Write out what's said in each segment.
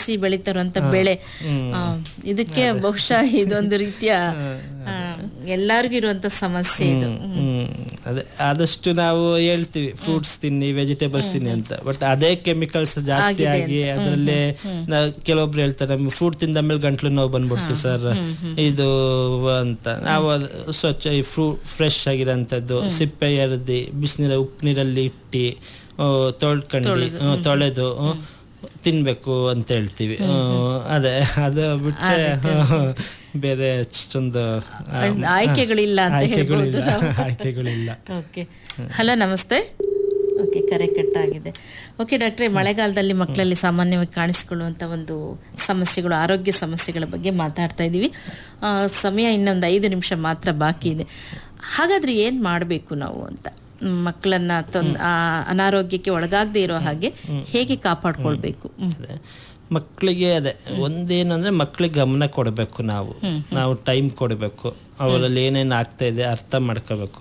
ಬೆಳೆಸಿ ಬೆಳೀತಾರಂತ ಬೆಳೆ ಆ, ಇದಕ್ಕೆ ಬಹುಶಃ ಇದೊಂದು ರೀತಿಯ ಆ, ಎಲ್ಲರಿಗೂ ಇರುವಂತ ಸಮಸ್ಯೆ ಇದು ಹ್ಮ್ ಅದೇ ಆದಷ್ಟು ನಾವು ಹೇಳ್ತೀವಿ ಫ್ರೂಟ್ಸ್ ತಿನ್ನಿ ವೆಜಿಟೇಬಲ್ಸ್ ತಿನ್ನಿ ಅಂತ ಬಟ್ ಅದೇ ಕೆಮಿಕಲ್ಸ್ ಜಾಸ್ತಿ ಆಗಿ ಅದರಲ್ಲೇ ಕೆಲವೊಬ್ರು ಹೇಳ್ತಾರೆ ನಮ್ಗೆ ಫ್ರೂಟ್ ತಿಂದ ಮೇಲೆ ಗಂಟ್ಲು ನೋವು ಬಂದ್ಬಿಡ್ತು ಸರ್ ಇದು ಅಂತ ನಾವು ಅದು ಸ್ವಚ್ಛ ಈ ಫ್ರೂ ಫ್ರೆಶ್ ಆಗಿರೋಂಥದ್ದು ಸಿಪ್ಪೆ ಎರೆದಿ ಬಿಸಿನೀರ ಉಪ್ಪು ನೀರಲ್ಲಿ ಇಟ್ಟು ಆ, ತೊಳ್ಕೊಂಡು ಆ, ತೊಳೆದು ಆ, ತಿನ್ಬೇಕು ಅಂತ ಹೇಳ್ತೀವಿ ಆ, ಅದೇ ಅದು ಬಿಟ್ರೆ ಬೇರೆ ಅಷ್ಟೊಂದು ಆ, ಆಯ್ಕೆಗಳಿಲ್ಲ ಅಂತ ಆಯ್ಕೆಗಳಿಲ್ಲ ಹೇಳ್ಬೋದು ನಾವು. ಆಯ್ಕೆಗಳಿಲ್ಲ ಓಕೆ ಹಲೋ ನಮಸ್ತೆ ಓಕೆ ಕರೆ ಕಟ್ಟಾಗಿದೆ ಓಕೆ ಡಾಕ್ಟ್ರೆ ಮಳೆಗಾಲದಲ್ಲಿ ಮಕ್ಕಳಲ್ಲಿ ಸಾಮಾನ್ಯವಾಗಿ ಕಾಣಿಸಿಕೊಳ್ಳುವಂಥ ಒಂದು ಸಮಸ್ಯೆಗಳು ಆರೋಗ್ಯ ಸಮಸ್ಯೆಗಳ ಬಗ್ಗೆ ಮಾತಾಡ್ತಾ ಇದ್ದೀವಿ ಆ, ಸಮಯ ಇನ್ನೊಂದು ಐದು ನಿಮಿಷ ಮಾತ್ರ ಬಾಕಿ ಇದೆ ಹಾಗಾದ್ರೆ ಏನು ಮಾಡಬೇಕು ನಾವು ಅಂತ ಮ್, ಮಕ್ಕಳನ್ನ ತೊಂದ್ ಆ, ಅನಾರೋಗ್ಯಕ್ಕೆ ಒಳಗಾಗದೇ ಇರೋ ಹಾಗೆ ಹೇಗೆ ಕಾಪಾಡ್ಕೊಳ್ಬೇಕು ಹ್ಮ್. ಅದೇ ಮಕ್ಕಳಿಗೆ ಅದೇ ಒಂದೇನು ಅಂದ್ರೆ ಮಕ್ಕಳಿಗೆ ಗಮನ ಕೊಡಬೇಕು ನಾವು ನಾವು ಟೈಮ್ ಕೊಡಬೇಕು ಅವರಲ್ಲಿ ಏನೇನು ಆಗ್ತಾ ಇದೆ ಅರ್ಥ ಮಾಡ್ಕೋಬೇಕು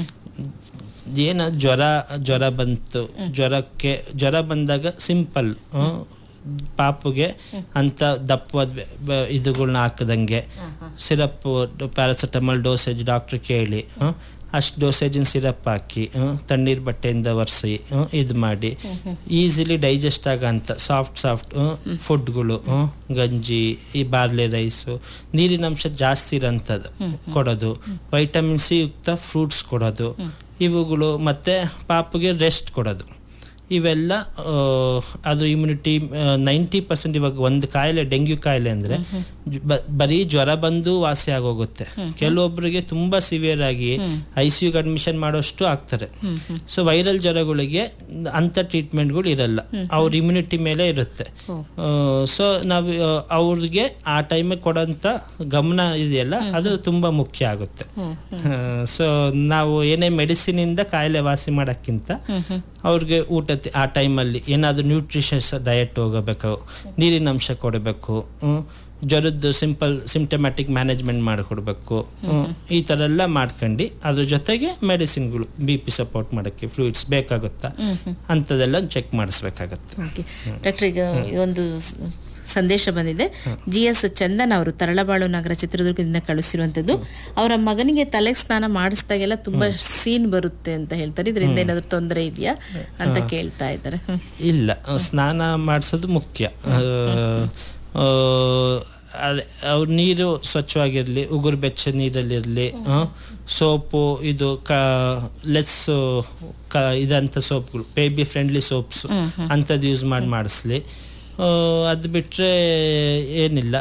ಏನು ಜ್ವರ ಜ್ವರ ಬಂತು ಜ್ವರಕ್ಕೆ ಜ್ವರ ಬಂದಾಗ ಸಿಂಪಲ್ ಪಾಪುಗೆ ಅಂತ ದಪ್ಪವಾದ ಬೆ- ಬೆ- ಇದುಗಳ್ನ ಹಾಕದಂಗೆ ಸಿರಪ್ ಪ್ಯಾರಾಸಿಟಮಾಲ್ ಡೋಸೇಜ್ ಡಾಕ್ಟ್ರ್ ಕೇಳಿ ಅಷ್ಟು ಡೋಸೇಜಿನ ಸಿರಪ್ ಹಾಕಿ ಹ್ಮ್, ತಣ್ಣೀರ್ ಬಟ್ಟೆಯಿಂದ ಒರೆಸಿ ಇದು ಮಾಡಿ ಈಸಿಲಿ ಡೈಜೆಸ್ಟ್ ಆಗಂತ ಸಾಫ್ಟ್ ಸಾಫ್ಟ್ ಫುಡ್ಗಳು ಗಂಜಿ ಈ ಬಾರ್ಲಿ ರೈಸು ನೀರಿನ ಅಂಶ ಜಾಸ್ತಿ ಇರೋಂಥದ್ದು ಕೊಡೋದು ವೈಟಮಿನ್ ಸಿ ಯುಕ್ತ ಫ್ರೂಟ್ಸ್ ಕೊಡೋದು ಇವುಗಳು ಮತ್ತೆ ಪಾಪುಗೆ ರೆಸ್ಟ್ ಕೊಡೋದು ಇವೆಲ್ಲ ಆ, ಅದು ಇಮ್ಯುನಿಟಿ ನೈಂಟಿ ಪರ್ಸೆಂಟ್ ಇವಾಗ ಒಂದು ಕಾಯಿಲೆ ಡೆಂಗ್ಯೂ ಕಾಯಿಲೆ ಅಂದ್ರೆ ಜ್- ಬ- ಬರೀ ಜ್ವರ ಬಂದು ವಾಸಿ ಆಗೋಗುತ್ತೆ ಕೆಲವೊಬ್ಬರಿಗೆ ತುಂಬಾ ಸಿವಿಯರ್ ಆಗಿ ಐ ಸಿ ಯುಗೆ ಅಡ್ಮಿಷನ್ ಮಾಡೋಷ್ಟು ಆಗ್ತಾರೆ ಸೊ ವೈರಲ್ ಜ್ವರಗಳಿಗೆ ಅಂತ ಟ್ರೀಟ್ಮೆಂಟ್ಗಳು ಇರಲ್ಲ ಅವ್ರ ಇಮ್ಯುನಿಟಿ ಮೇಲೆ ಇರುತ್ತೆ ಸೊ ನಾವು ಆ, ಅವ್ರಿಗೆ ಆ ಟೈಮಿಗೆ ಕೊಡೋಂಥ ಗಮನ ಇದೆಯಲ್ಲ ಅದು ತುಂಬಾ ಮುಖ್ಯ ಆಗುತ್ತೆ ಸೊ ನಾವು ಏನೇ ಮೆಡಿಸಿನ್ ಇಂದ ಕಾಯಿಲೆ ವಾಸಿ ಮಾಡೋಕ್ಕಿಂತ ಅವ್ರಿಗೆ ಊಟ ತಿ- ಆ ಟೈಮಲ್ಲಿ ಏನಾದರೂ ನ್ಯೂಟ್ರಿಷನ್ಸ್ ಡಯಟ್ ಹೋಗಬೇಕು ನೀರಿನ ಅಂಶ ಕೊಡಬೇಕು ಹ್ಮ್. ಜ್ವರದ್ದು ಸಿಂಪಲ್ ಸಿಂಟಮ್ಯಾಟಿಕ್ ಮ್ಯಾನೇಜ್ಮೆಂಟ್ ಮಾಡಿಕೊಡ್ಬೇಕು ಈ ಥರ ಎಲ್ಲ ಮಾಡ್ಕೊಂಡು ಅದ್ರ ಜೊತೆಗೆ ಮೆಡಿಸಿನ್ಗಳು ಬಿ ಪಿ ಸಪೋರ್ಟ್ ಮಾಡೋಕ್ಕೆ ಫ್ಲೂಯಿಡ್ಸ್ ಬೇಕಾಗುತ್ತಾ ಅಂಥದ್ದೆಲ್ಲ ಚೆಕ್ ಮಾಡಿಸ್ಬೇಕಾಗತ್ತೆ ಓಕೆ ಡಾಕ್ಟರ್ ಈಗ ಒಂದು ಸ- ಸಂದೇಶ ಬಂದಿದೆ ಜಿ ಎಸ್ ಚಂದನ್ ಅವರು ತರಳಬಾಳು ನಗರ ಚಿತ್ರದುರ್ಗದಿಂದ ಕಳಿಸಿರುವಂತದ್ದು ಅವರ ಮಗನಿಗೆ ತಲೆ ಸ್ನಾನ ಮಾಡಿಸಿದಾಗೆಲ್ಲ ತುಂಬಾ ಸೀನ್ ಬರುತ್ತೆ ಅಂತ ಹೇಳ್ತಾರೆ ಇದರಿಂದ ಏನಾದ್ರು ತೊಂದರೆ ಇದೆಯಾ ಅಂತ ಕೇಳ್ತಾ ಇದ್ದಾರೆ ಹ್ಮ್. ಇಲ್ಲ ಸ್ನಾನ ಮಾಡಿಸೋದು ಮುಖ್ಯ ಆ, ಆ, ಅದೇ ಅವ್ರ ನೀರು ಸ್ವಚ್ಛವಾಗಿರಲಿ ಉಗುರು ಬೆಚ್ಚ ನೀರಲ್ಲಿರಲಿ ಸೋಪು ಇದು ಕ ಲೆಸ್ ಕ ಇದಂಥ ಸೋಪ್ಗಳು ಬೇಬಿ ಫ್ರೆಂಡ್ಲಿ ಸೋಪ್ಸ್ ಅಂಥದ್ದು ಯೂಸ್ ಮಾಡಿ ಮಾಡಿಸ್ಲಿ ಅದು ಬಿಟ್ಟರೆ ಏನಿಲ್ಲ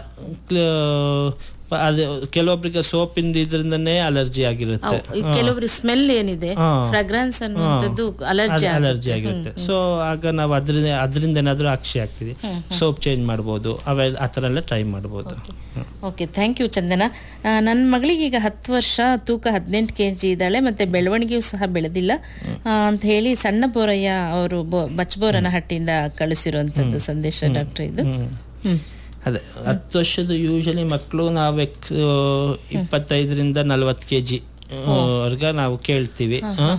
ಕ್ಲ- ಅದು ಕೆಲವೊಬ್ಬರಿಗೆ ಸೋಪಿಂದ ಇದರಿಂದನೇ ಅಲರ್ಜಿ ಆಗಿರುತ್ತೆ ಅವ್- ಈ ಕೆಲವರು ಸ್ಮೆಲ್ ಏನಿದೆ ಹಾ. ಫ್ರಾಗ್ರೆನ್ಸ್ ಅನ್ನುವಂಥದ್ದು ಅಲರ್ಜಿ ಅಲರ್ಜಿ ಆಗಿರುತ್ತೆ ಸೊ ಆಗ ನಾವು ಅದರಿಂದ ಅದರಿಂದ ಏನಾದರೂ ಅಕ್ಷಿ ಆಗ್ತಿದೆ ಸೋಪ್ ಚೇಂಜ್ ಮಾಡ್ಬೋದು ಅವೆಲ್ಲ ಆ ಥರ ಎಲ್ಲ ಟ್ರೈ ಮಾಡ್ಬೋದು ಓಕೆ ಥ್ಯಾಂಕ್ ಯು ಚಂದನ ನನ್ನ ಮಗಳಿಗೆ ಈಗ ಹತ್ತು ವರ್ಷ ತೂಕ ಹದಿನೆಂಟು ಕೆ ಜಿ ಇದ್ದಾಳೆ ಮತ್ತೆ ಬೆಳವಣಿಗೆಯೂ ಸಹ ಬೆಳೆದಿಲ್ಲ ಆ, ಅಂತ ಹೇಳಿ ಸಣ್ಣ ಬೋರಯ್ಯ ಅವರು ಬಚ್ಚಬೋರನ ಹಟ್ಟಿಯಿಂದ ಕಳಿಸಿರುವಂತದ್ದು ಸಂದೇಶ ಡಾಕ್ಟರ್ ಇದು ಹ್ಮ್ ಅದೇ ಹತ್ತು ವರ್ಷದ ಯೂಶಲಿ ಮಕ್ಕಳು ನಾವು ಎಕ್ಸ್ ಇಪ್ಪತ್ತೈದರಿಂದ ನಲ್ವತ್ತು ಕೆ ಜಿ ವರ್ಗ ನಾವು ಕೇಳ್ತೀವಿ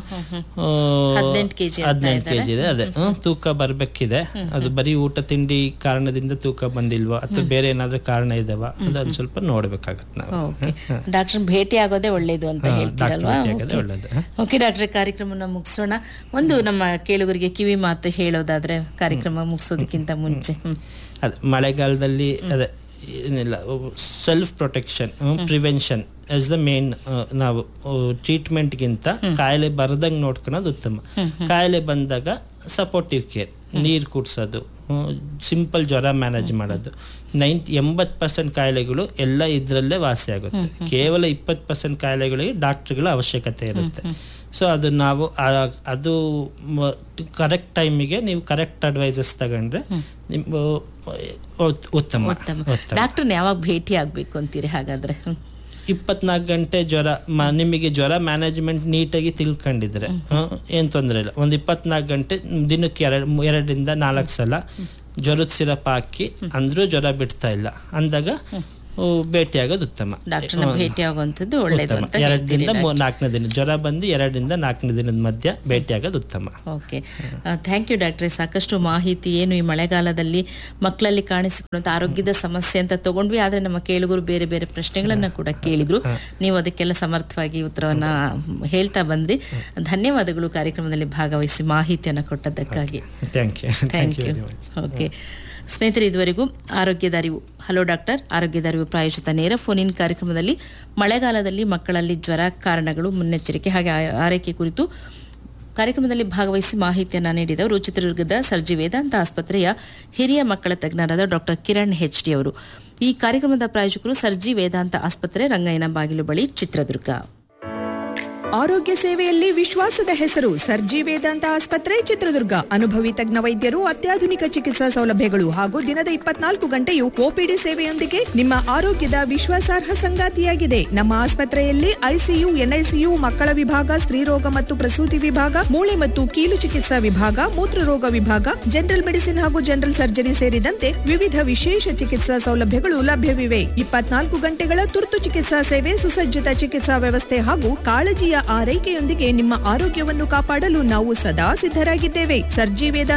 ಹದಿನೆಂಟು kg ಅಂತ ಹದಿನೆಂಟು ಕೆ ಜಿ ಇದೆ ಅದೇ ಹ್ಮ್, ತೂಕ ಬರ್ಬೇಕಿದೆ ಅದು ಬರೀ ಊಟ ತಿಂಡಿ ಕಾರಣದಿಂದ ತೂಕ ಬಂದಿಲ್ವಾ ಅಥವಾ ಬೇರೆ ಏನಾದ್ರೂ ಕಾರಣ ಇದಾವ ಅದೊಂದು ಸ್ವಲ್ಪ ನೋಡ್ಬೇಕಾಗತ್ತೆ ನಾವು ಓಕೆ ಡಾಕ್ಟರ್ ಭೇಟಿ ಆಗೋದೇ ಒಳ್ಳೇದು ಅಂತ ಹೇಳ್ತೀರಲ್ವಾ ಭೇಟಿ ಆಗೋದೇ ಒಳ್ಳೇದು. ಓಕೆ ಡಾಕ್ಟ್ರೆ ಕಾರ್ಯಕ್ರಮನ ಮುಗಿಸೋಣ ಒಂದು ನಮ್ಮ ಕೇಳುಗರಿಗೆ ಕಿವಿ ಮಾತು ಹೇಳೋದಾದ್ರೆ ಕಾರ್ಯಕ್ರಮ ಮುಗಿಸೋದಕ್ಕಿಂತ ಮುಂಚೆ ಹ್ಮ್. ಅದೇ ಮಳೆಗಾಲದಲ್ಲಿ ಅದೇ ಏನಿಲ್ಲ self protection prevention as the main ನಾವು ಟ್ರೀಟ್ಮೆಂಟ್ಗಿಂತ ಕಾಯಿಲೆ ಬರದಂಗೆ ನೋಡ್ಕೊಳೋದು ಉತ್ತಮ ಕಾಯಿಲೆ ಬಂದಾಗ ಸಪೋರ್ಟಿವ್ ಕೇರ್ ನೀರು ಕುಡ್ಸೋದು ಸಿಂಪಲ್ ಜ್ವರ ಮ್ಯಾನೇಜ್ ಮಾಡೋದು ನೈಂಟಿ ಎಂಬತ್ತು ಪರ್ಸೆಂಟ್ ಕಾಯಿಲೆಗಳು ಎಲ್ಲ ಇದರಲ್ಲೇ ವಾಸಿ ಆಗುತ್ತೆ ಕೇವಲ ಇಪ್ಪತ್ತು ಪರ್ಸೆಂಟ್ ಕಾಯಿಲೆಗಳಿಗೆ ಡಾಕ್ಟ್ರುಗಳ ಅವಶ್ಯಕತೆ ಇರುತ್ತೆ ಸೊ ಅದು ನಾವು ಆ- ಅದು ಕರೆಕ್ಟ್ ಟೈಮಿಗೆ ನೀವು ಕರೆಕ್ಟ್ ಅಡ್ವೈಸಸ್ ತಗೊಂಡ್ರೆ ನಿಮ್ಮ ಉತ್- ಉತ್ತಮ ಉತ್ತಮ ಉತ್ತಮ ಡಾಕ್ಟರ್ನ ಯಾವಾಗ ಭೇಟಿ ಆಗ್ಬೇಕು ಅಂತೀರಿ ಹಾಗಾದ್ರೆ ಹ್ಮ್. ಇಪ್ಪತ್ನಾಲ್ಕು ಗಂಟೆ ಜ್ವರ ಮ- ನಿಮಗೆ ಜ್ವರ ಮ್ಯಾನೇಜ್ಮೆಂಟ್ ನೀಟಾಗಿ ತಿಳ್ಕೊಂಡಿದ್ರೆ ಏನು ತೊಂದರೆ ಇಲ್ಲ ಒಂದು ಇಪ್ಪತ್ನಾಲ್ಕು ಗಂಟೆ ದಿನಕ್ಕೆ ಎರಡು ಎರಡರಿಂದ ನಾಲ್ಕು ಸಲ ಜ್ವರದ ಸಿರಪ್ ಹಾಕಿ ಅಂದ್ರೂ ಜ್ವರ ಬಿಡ್ತಾ ಇಲ್ಲ ಅಂದಾಗ ಓ, ಭೇಟಿಯಾಗೋದು ಉತ್ತಮ ಡಾಕ್ಟರ್ನ ಭೇಟಿ ಆಗುವಂಥದ್ದು ಒಳ್ಳೇದು ಉತ್ತಮ. ಅಂತ ಹೇಳ್ತೀರಿ ಎರಡರಿಂದ ಮೂ- ನಾಲ್ಕನೇ ದಿನ ಜ್ವರ ಬಂದು ಎರಡರಿಂದ ನಾಲ್ಕನೇ ದಿನದ ಮಧ್ಯ ಭೇಟಿಯಾಗೋದು ಉತ್ತಮ ಓಕೆ ಥ್ಯಾಂಕ್ ಯು ಡಾಕ್ಟ್ರೆ ಸಾಕಷ್ಟು ಮಾಹಿತಿ ಏನು ಈ ಮಳೆಗಾಲದಲ್ಲಿ ಮಕ್ಕಳಲ್ಲಿ ಕಾಣಿಸಿಕೊಳ್ಳುವಂಥ ಆರೋಗ್ಯದ ಸಮಸ್ಯೆ ಅಂತ ತಗೊಂಡ್ವಿ ಆದರೆ ನಮ್ಮ ಕೇಳುಗರು ಬೇರೆ ಬೇರೆ ಪ್ರಶ್ನೆಗಳನ್ನ ಕೂಡ ಕೇಳಿದ್ರು ನೀವು ಅದಕ್ಕೆಲ್ಲ ಸಮರ್ಥವಾಗಿ ಉತ್ತರವನ್ನ ಹೇಳ್ತಾ ಬಂದ್ರಿ ಧನ್ಯವಾದಗಳು ಕಾರ್ಯಕ್ರಮದಲ್ಲಿ ಭಾಗವಹಿಸಿ ಮಾಹಿತಿಯನ್ನು ಕೊಟ್ಟದ್ದಕ್ಕಾಗಿ thank you thank you okay ಸ್ನೇಹಿತರೆ ಇದುವರೆಗೂ ಆರೋಗ್ಯದ ಅರಿವು ಹಲೋ ಡಾಕ್ಟರ್ ಆರೋಗ್ಯದ ಅರಿವು ಪ್ರಾಯೋಜಿತ ನೇರ ಫೋನ್ ಇನ್ ಕಾರ್ಯಕ್ರಮದಲ್ಲಿ ಮಳೆಗಾಲದಲ್ಲಿ ಮಕ್ಕಳಲ್ಲಿ ಜ್ವರ ಕಾರಣಗಳು ಮುನ್ನೆಚ್ಚರಿಕೆ ಹಾಗೆ ಆ- ಆರೈಕೆ ಕುರಿತು ಕಾರ್ಯಕ್ರಮದಲ್ಲಿ ಭಾಗವಹಿಸಿ ಮಾಹಿತಿಯನ್ನು ನೀಡಿದವರು ಚಿತ್ರದುರ್ಗದ ಸರ್ಜಿ ವೇದಾಂತ ಆಸ್ಪತ್ರೆಯ ಹಿರಿಯ ಮಕ್ಕಳ ತಜ್ಞರಾದ ಡಾಕ್ಟರ್ ಕಿರಣ್ ಹೆಚ್ ಡಿ ಅವರು ಈ ಕಾರ್ಯಕ್ರಮದ ಪ್ರಾಯೋಜಕರು ಸರ್ಜಿ ವೇದಾಂತ ಆಸ್ಪತ್ರೆ ರಂಗಯ್ಯನ ಬಾಗಿಲು ಬಳಿ ಚಿತ್ರದುರ್ಗ ಆರೋಗ್ಯ ಸೇವೆಯಲ್ಲಿ ವಿಶ್ವಾಸದ ಹೆಸರು ಸರ್ಜಿ ವೇದಾಂತ ಆಸ್ಪತ್ರೆ ಚಿತ್ರದುರ್ಗ ಅನುಭವಿ ತಜ್ಞ ವೈದ್ಯರು ಅತ್ಯಾಧುನಿಕ ಚಿಕಿತ್ಸಾ ಸೌಲಭ್ಯಗಳು ಹಾಗೂ ದಿನದ ಇಪ್ಪತ್ನಾಲ್ಕು ಗಂಟೆಯು ಒಪಿಡಿ ಸೇವೆಯೊಂದಿಗೆ ನಿಮ್ಮ ಆರೋಗ್ಯದ ವಿಶ್ವಾಸಾರ್ಹ ಸಂಗಾತಿಯಾಗಿದೆ ನಮ್ಮ ಆಸ್ಪತ್ರೆಯಲ್ಲಿ ಐಸಿಯು ಎನ್ಐಸಿಯು ಮಕ್ಕಳ ವಿಭಾಗ ಸ್ತ್ರೀರೋಗ ಮತ್ತು ಪ್ರಸೂತಿ ವಿಭಾಗ ಮೂಳೆ ಮತ್ತು ಕೀಲು ಚಿಕಿತ್ಸಾ ವಿಭಾಗ ಮೂತ್ರರೋಗ ವಿಭಾಗ ಜನರಲ್ ಮೆಡಿಸಿನ್ ಹಾಗೂ ಜನರಲ್ ಸರ್ಜರಿ ಸೇರಿದಂತೆ ವಿವಿಧ ವಿಶೇಷ ಚಿಕಿತ್ಸಾ ಸೌಲಭ್ಯಗಳು ಲಭ್ಯವಿವೆ ಇಪ್ಪತ್ನಾಲ್ಕು ಗಂಟೆಗಳ ತುರ್ತು ಚಿಕಿತ್ಸಾ ಸೇವೆ ಸುಸಜ್ಜಿತ ಚಿಕಿತ್ಸಾ ವ್ಯವಸ್ಥೆ ಹಾಗೂ ಕಾಳಜಿಯ ಆರೈಕೆಯೊಂದಿಗೆ ನಿಮ್ಮ ಆರೋಗ್ಯವನ್ನು ಕಾಪಾಡಲು ನಾವು ಸದಾ ಸಿದ್ಧರಾಗಿದ್ದೇವೆ ಸರ್ಜಿ ವೇದಾಂತ